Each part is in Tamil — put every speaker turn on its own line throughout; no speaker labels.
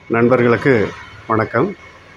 நண்பர்களுக்கு வணக்கம்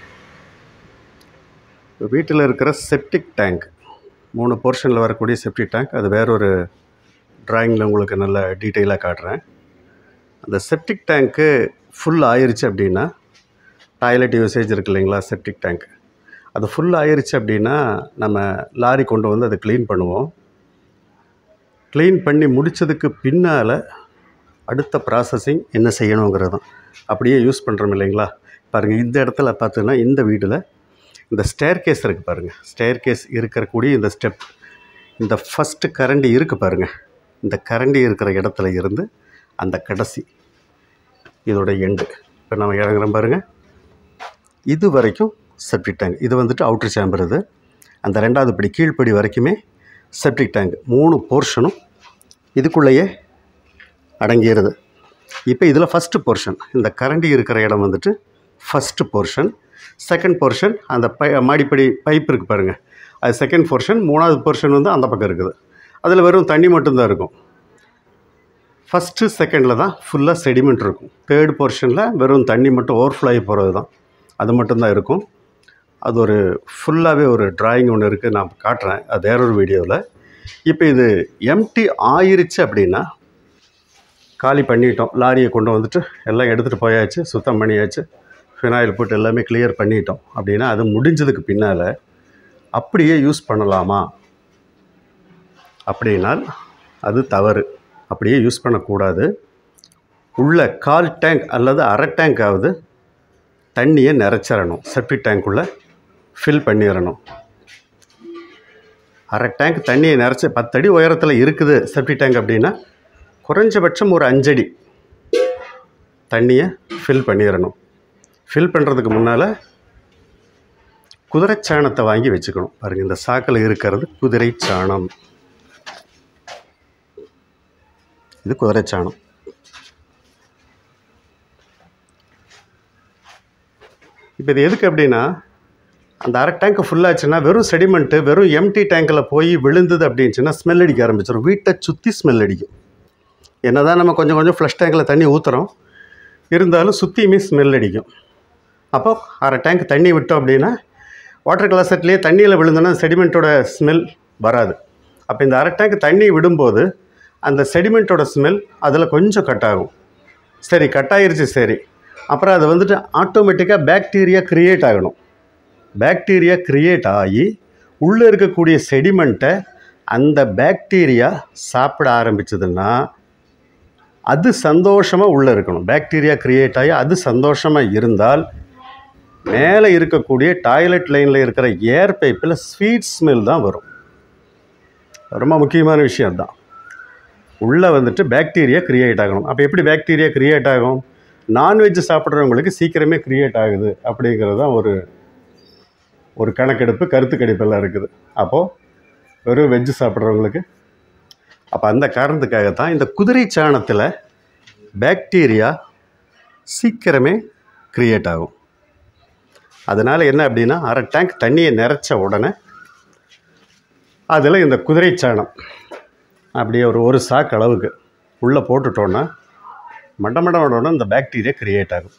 வீட்டில் இருக்கிற செப்டிக் டேங்க் மூணு போர்ஷனில் வரக்கூடிய செப்டிக் டேங்க் அது வேறொரு டிராயிங்கில் உங்களுக்கு நல்ல டீட்டெயிலாக காட்டுறேன் அந்த செப்டிக் டேங்க்கு ஃபுல் ஆயிருச்சு அப்படின்னா டாய்லெட் யூசேஜ் இருக்கு இல்லைங்களா செப்டிக் டேங்க் அது ஃபுல் ஆயிருச்சு அப்படின்னா நம்ம லாரி கொண்டு வந்து அதை க்ளீன் பண்ணுவோம் க்ளீன் பண்ணி முடித்ததுக்கு பின்னால் அடுத்த ப்ராசஸிங் என்ன செய்யணுங்கிறது தான் அப்படியே யூஸ் பண்ணுறோம் இல்லைங்களா பாருங்கள் இந்த இடத்துல பார்த்தீங்கன்னா இந்த வீட்டில் இந்த ஸ்டேர் கேஸ் இருக்குது பாருங்கள் ஸ்டேர் கேஸ் இருக்கக்கூடிய இந்த ஸ்டெப் இந்த ஃபஸ்ட்டு கரண்டி இருக்குது பாருங்கள் இந்த கரண்டி இருக்கிற இடத்துல இருந்து அந்த கடைசி இதோட எண்டு இப்போ நம்ம இறங்குறோம் பாருங்கள் இது வரைக்கும் செப்டிக் டேங்க் இது வந்துட்டு அவுட்ரு சேம்பர் இது அந்த ரெண்டாவது படி கீழ்ப்படி வரைக்குமே செப்டிக் டேங்க் மூணு போர்ஷனும் இதுக்குள்ளேயே அடங்கிடுது இப்போ இதில் ஃபஸ்ட்டு போர்ஷன் இந்த கரண்டி இருக்கிற இடம் வந்துட்டு ஃபஸ்ட்டு போர்ஷன் செகண்ட் போர்ஷன் அந்த பை மாடிப்படி பைப் இருக்குது பாருங்கள் அது செகண்ட் போர்ஷன் மூணாவது போர்ஷன் வந்து அந்த பக்கம் இருக்குது அதில் வெறும் தண்ணி மட்டும்தான் இருக்கும் ஃபஸ்ட்டு செகண்டில் தான் ஃபுல்லாக செடிமெண்ட் இருக்கும் தேர்ட் போர்ஷனில் வெறும் தண்ணி மட்டும் ஓவர்ஃப்ளோ ஆகி போகிறது தான் அது மட்டும்தான் இருக்கும் அது ஒரு ஃபுல்லாகவே ஒரு டிராயிங் ஒன்று இருக்குது நான் காட்டுறேன் அது வேற ஒரு வீடியோவில் இப்போ இது எம்டி ஆயிருச்சு அப்படின்னா காலி பண்ணிட்டோம் லாரியை கொண்டு வந்துட்டு எல்லாம் எடுத்துகிட்டு போயாச்சு சுத்தம் பண்ணியாச்சு ஃபினாயில் போட்டு எல்லாமே கிளியர் பண்ணிட்டோம் அப்படின்னா அது முடிஞ்சதுக்கு பின்னால் அப்படியே யூஸ் பண்ணலாமா அப்படின்னால் அது தவறு அப்படியே யூஸ் பண்ணக்கூடாது உள்ள கால் டேங்க் அல்லது அரை டேங்காவது தண்ணியை நிறச்சிடணும் செப்டிக் டேங்க்குள்ளே ஃபில் பண்ணிடணும் அரை டேங்க் தண்ணியை நிறச்சி பத்தடி உயரத்தில் இருக்குது செப்டிக் டேங்க் அப்படின்னா குறைஞ்சபட்சம் ஒரு அஞ்சடி தண்ணியை ஃபில் பண்ணிடணும் ஃபில் பண்ணுறதுக்கு முன்னால் குதிரை சாணத்தை வாங்கி வச்சுக்கணும் பாருங்கள் இந்த சாக்கில் இருக்கிறது குதிரை சாணம் இது குதிரை சாணம் இப்போ இது எதுக்கு அப்படின்னா அந்த அரை டேங்க் ஃபுல்லாச்சுன்னா வெறும் செடிமெண்ட்டு வெறும் எம்டி டேங்கில் போய் விழுந்தது அப்படின்னுச்சுன்னா ஸ்மெல் அடிக்க ஆரம்பிச்சிடும் வீட்டை சுற்றி ஸ்மெல் அடிக்கும் என்ன தான் நம்ம கொஞ்சம் கொஞ்சம் ஃப்ளஷ் டேங்கில் தண்ணி ஊற்றுறோம் இருந்தாலும் சுற்றியுமே ஸ்மெல் அடிக்கும் அப்போ அரை டேங்க் தண்ணி விட்டோம் அப்படின்னா வாட்டர் கிளாசட்லேயே தண்ணியில் விழுந்தோன்னா செடிமெண்ட்டோட ஸ்மெல் வராது அப்போ இந்த அரை டேங்க் தண்ணி விடும்போது அந்த செடிமெண்ட்டோட ஸ்மெல் அதில் கொஞ்சம் கட் ஆகும் சரி கட் ஆயிருச்சு சரி அப்புறம் அது வந்துட்டு ஆட்டோமேட்டிக்காக பேக்டீரியா க்ரியேட் ஆகணும் பேக்டீரியா க்ரியேட் ஆகி உள்ளே இருக்கக்கூடிய செடிமெண்ட்டை அந்த பேக்டீரியா சாப்பிட ஆரம்பிச்சதுன்னா அது சந்தோஷமாக உள்ளே இருக்கணும் பாக்டீரியா க்ரியேட் ஆகி அது சந்தோஷமாக இருந்தால் மேலே இருக்கக்கூடிய டாய்லெட் லைனில் இருக்கிற ஏர் பைப்பில் ஸ்வீட் ஸ்மெல் தான் வரும் ரொம்ப முக்கியமான விஷயம் தான் உள்ளே வந்துட்டு பாக்டீரியா க்ரியேட் ஆகணும் அப்போ எப்படி பாக்டீரியா க்ரியேட் ஆகும் நான்வெஜ் சாப்பிட்றவங்களுக்கு சீக்கிரமே க்ரியேட் ஆகுது அப்படிங்கிறது தான் ஒரு ஒரு கணக்கெடுப்பு கருத்து கணிப்பெல்லாம் இருக்குது அப்போது வெறும் வெஜ்ஜு சாப்பிட்றவங்களுக்கு அப்போ அந்த காரணத்துக்காக தான் இந்த குதிரை சாணத்தில் பாக்டீரியா சீக்கிரமே க்ரியேட் ஆகும் அதனால் என்ன அப்படின்னா அரை டேங்க் தண்ணியை நிறச்ச உடனே அதில் இந்த குதிரை சாணம் அப்படியே ஒரு ஒரு சாக்கு அளவுக்கு உள்ளே போட்டுட்டோன்னா மண்ட மண்ட மண்டோன்னா இந்த பாக்டீரியா க்ரியேட் ஆகும்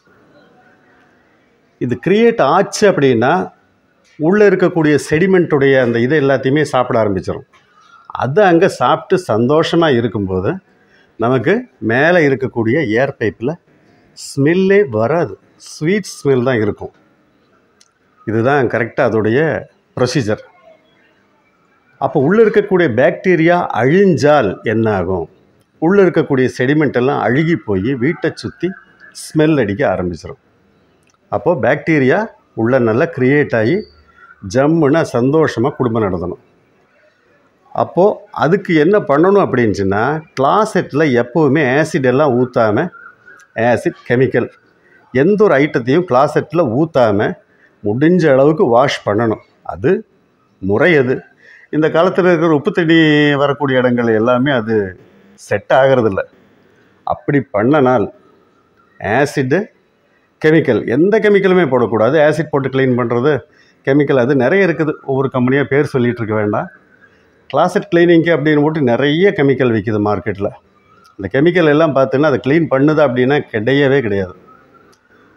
இது க்ரியேட் ஆச்சு அப்படின்னா உள்ளே இருக்கக்கூடிய செடிமெண்ட்டுடைய அந்த இதை எல்லாத்தையுமே சாப்பிட ஆரம்பிச்சிடும் அது அங்கே சாப்பிட்டு சந்தோஷமாக இருக்கும்போது நமக்கு மேலே இருக்கக்கூடிய ஏர் பைப்பில் ஸ்மெல்லே வராது ஸ்வீட் ஸ்மெல் தான் இருக்கும் இதுதான் கரெக்டாக அதோடைய ப்ரொசீஜர் அப்போ உள்ளே இருக்கக்கூடிய பாக்டீரியா அழிஞ்சால் என்ன ஆகும் உள்ளே இருக்கக்கூடிய செடிமெண்ட் எல்லாம் அழுகி போய் வீட்டை சுற்றி ஸ்மெல் அடிக்க ஆரம்பிச்சிடும் அப்போது பாக்டீரியா உள்ளே நல்லா க்ரியேட் ஆகி ஜம்முன்னா சந்தோஷமாக குடும்பம் நடத்தணும் அப்போது அதுக்கு என்ன பண்ணணும் அப்படின்ச்சுன்னா கிளாசெட்டில் எப்போவுமே ஆசிட் எல்லாம் ஊற்றாமல் ஆசிட் கெமிக்கல் எந்த ஒரு ஐட்டத்தையும் கிளாசெட்டில் ஊற்றாமல் முடிஞ்ச அளவுக்கு வாஷ் பண்ணணும் அது முறை அது இந்த காலத்தில் இருக்கிற உப்பு தண்ணி வரக்கூடிய இடங்கள் எல்லாமே அது செட் ஆகிறதில்ல அப்படி பண்ணனால் ஆசிட்டு கெமிக்கல் எந்த கெமிக்கலுமே போடக்கூடாது ஆசிட் போட்டு க்ளீன் பண்ணுறது கெமிக்கல் அது நிறைய இருக்குது ஒவ்வொரு கம்பெனியாக பேர் சொல்லிகிட்டு இருக்க வேண்டாம் கிளாசட் கிளீனிங்க்கு அப்படின்னு போட்டு நிறைய கெமிக்கல் விற்கிது மார்க்கெட்டில் அந்த கெமிக்கல் எல்லாம் பார்த்தீங்கன்னா அதை க்ளீன் பண்ணுதா அப்படின்னா கிடையவே கிடையாது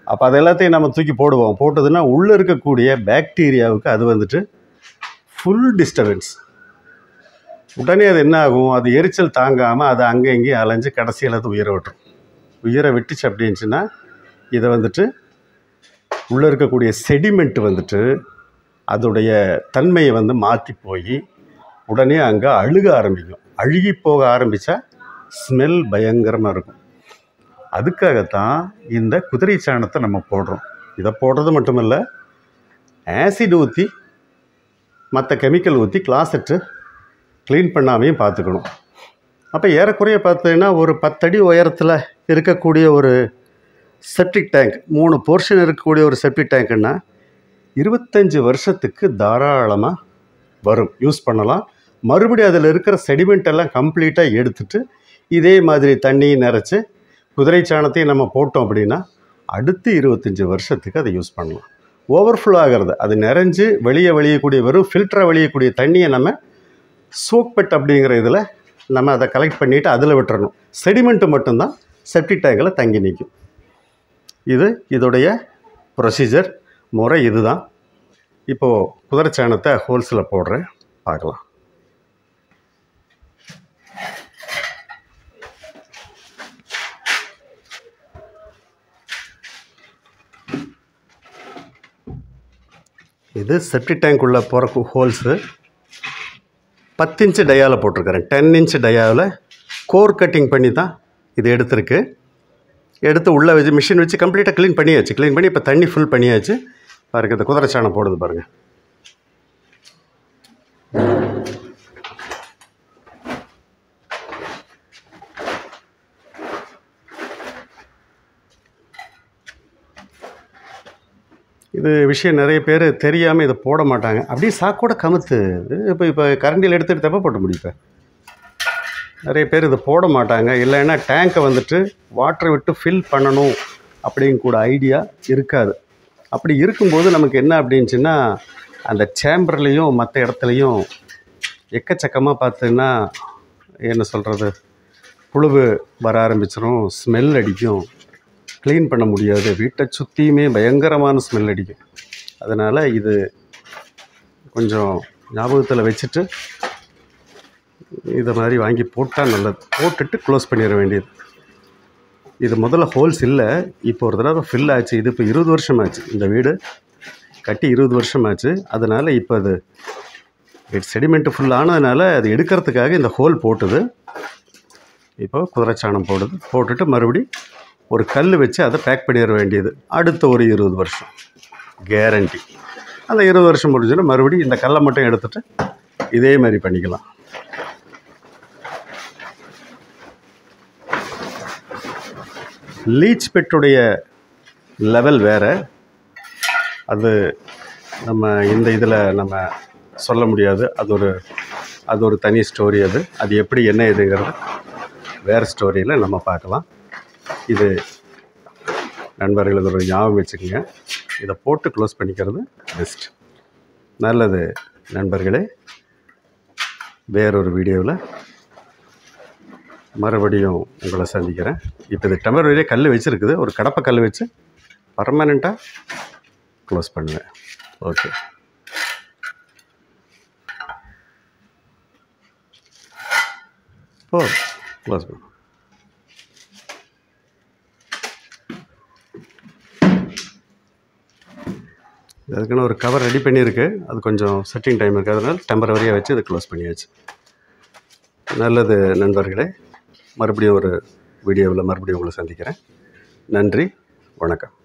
அப்போ அது எல்லாத்தையும் நம்ம தூக்கி போடுவோம் போட்டதுன்னா உள்ளே இருக்கக்கூடிய பாக்டீரியாவுக்கு அது வந்துட்டு ஃபுல் டிஸ்டர்பன்ஸ் உடனே அது என்ன ஆகும் அது எரிச்சல் தாங்காமல் அது அங்கே இங்கேயும் அலைஞ்சு கடைசியில் அது உயிரை விட்டுரும் உயிரை விட்டுச்சு அப்படின்னுச்சுன்னா இதை வந்துட்டு உள்ளே இருக்கக்கூடிய செடிமெண்ட் வந்துட்டு அதோடைய தன்மையை வந்து மாற்றி போய் உடனே அங்கே அழுக ஆரம்பிக்கும் அழுகி போக ஆரம்பித்தா ஸ்மெல் பயங்கரமாக இருக்கும் அதுக்காகத்தான் இந்த குதிரை சாணத்தை நம்ம போடுறோம் இதை போடுறது மட்டுமல்ல ஆசிட் ஊற்றி மற்ற கெமிக்கல் ஊற்றி கிளாசெட்டு க்ளீன் பண்ணாமையும் பார்த்துக்கணும் அப்போ ஏறக்குறைய பார்த்தீங்கன்னா ஒரு பத்தடி உயரத்தில் இருக்கக்கூடிய ஒரு செப்டிக் டேங்க் மூணு போர்ஷன் இருக்கக்கூடிய ஒரு செப்டிக் டேங்க்குன்னா இருபத்தஞ்சி வருஷத்துக்கு தாராளமாக வரும் யூஸ் பண்ணலாம் மறுபடியும் அதில் இருக்கிற செடிமெண்ட் எல்லாம் கம்ப்ளீட்டாக எடுத்துட்டு இதே மாதிரி தண்ணி நிறச்சி குதிரை சாணத்தையும் நம்ம போட்டோம் அப்படின்னா அடுத்து இருபத்தஞ்சி வருஷத்துக்கு அதை யூஸ் பண்ணலாம் ஓவர்ஃப்ளோ ஆகிறது அது நிறைஞ்சு வெளியே வெளியக்கூடிய வெறும் ஃபில்டரை வெளியக்கூடிய தண்ணியை நம்ம சோக்பெட் அப்படிங்கிற இதில் நம்ம அதை கலெக்ட் பண்ணிவிட்டு அதில் விட்டுறணும் செடிமெண்ட்டு மட்டும்தான் செப்டிக் டேங்கில் தங்கி நிற்கும் இது இதோடைய ப்ரொசீஜர் முறை இதுதான் இப்போது குதிரை சாணத்தை ஹோல்ஸில் போடுறேன் பார்க்கலாம் இது செப்டி டேங்க் உள்ள போகிற ஹோல்ஸு பத்து இன்ச்சு டயாவில் போட்டிருக்கிறேன் டென் இன்ச் டயாவில் கோர் கட்டிங் பண்ணி தான் இது எடுத்திருக்கு எடுத்து உள்ளே வச்சு மிஷின் வச்சு கம்ப்ளீட்டாக க்ளீன் பண்ணியாச்சு க்ளீன் பண்ணி இப்போ தண்ணி ஃபுல் பண்ணியாச்சு பாருங்க இந்த குதிரை சாணம் போடுது பாருங்கள் இது விஷயம் நிறைய பேர் தெரியாமல் இதை போட மாட்டாங்க அப்படியே சாக்கோட கமுத்து இப்போ இப்போ கரண்டியில் எடுத்துகிட்டு தப்ப போட்ட முடியும் இப்போ நிறைய பேர் இதை போட மாட்டாங்க இல்லைன்னா டேங்கை வந்துட்டு வாட்டரை விட்டு ஃபில் பண்ணணும் அப்படிங்க கூட ஐடியா இருக்காது அப்படி இருக்கும்போது நமக்கு என்ன அப்படின்ச்சுன்னா அந்த சேம்பர்லேயும் மற்ற இடத்துலையும் எக்கச்சக்கமாக பார்த்தீங்கன்னா என்ன சொல்கிறது புழுவு வர ஆரம்பிச்சிரும் ஸ்மெல் அடிக்கும் க்ளீன் பண்ண முடியாது வீட்டை சுற்றியுமே பயங்கரமான ஸ்மெல் அடிக்கும் அதனால் இது கொஞ்சம் ஞாபகத்தில் வச்சுட்டு இதை மாதிரி வாங்கி போட்டால் நல்லது போட்டுட்டு க்ளோஸ் பண்ணிட வேண்டியது இது முதல்ல ஹோல்ஸ் இல்லை இப்போ ஒரு தடவை ஃபில் ஆச்சு இது இப்போ இருபது வருஷம் ஆச்சு இந்த வீடு கட்டி இருபது வருஷம் ஆச்சு அதனால் இப்போ அது செடிமெண்ட்டு ஃபுல் ஆனதுனால அது எடுக்கிறதுக்காக இந்த ஹோல் போட்டுது இப்போ குதிரைச்சாணம் போடுது போட்டுட்டு மறுபடி ஒரு கல் வச்சு அதை பேக் பண்ணிட வேண்டியது அடுத்த ஒரு இருபது வருஷம் கேரண்டி அந்த இருபது வருஷம் முடிஞ்சோன்னா மறுபடியும் இந்த கல்லை மட்டும் எடுத்துகிட்டு இதே மாதிரி பண்ணிக்கலாம் லீச் பெட்டுடைய லெவல் வேறு அது நம்ம இந்த இதில் நம்ம சொல்ல முடியாது அது ஒரு அது ஒரு தனி ஸ்டோரி அது அது எப்படி என்ன இதுங்கிறது வேறு ஸ்டோரியில் நம்ம பார்க்கலாம் இது நண்பர்கள் இது ஒரு ஞாபகம் வச்சுக்கோங்க இதை போட்டு க்ளோஸ் பண்ணிக்கிறது பெஸ்ட் நல்லது நண்பர்களே வேறொரு வீடியோவில் மறுபடியும் உங்களை சந்திக்கிறேன் இப்போ இது டெம்பரரியாக கல் வச்சுருக்குது ஒரு கடப்பை கல் வச்சு பர்மனெண்ட்டாக க்ளோஸ் பண்ணுவேன் ஓகே ஓ க்ளோஸ் பண்ணு அதுக்குன்னு ஒரு கவர் ரெடி பண்ணியிருக்கு அது கொஞ்சம் செட்டிங் டைம் இருக்குது அதனால் டெம்பரவரியாக வச்சு அதை க்ளோஸ் பண்ணியாச்சு நல்லது நண்பர்களே மறுபடியும் ஒரு வீடியோவில் மறுபடியும் உங்களை சந்திக்கிறேன் நன்றி வணக்கம்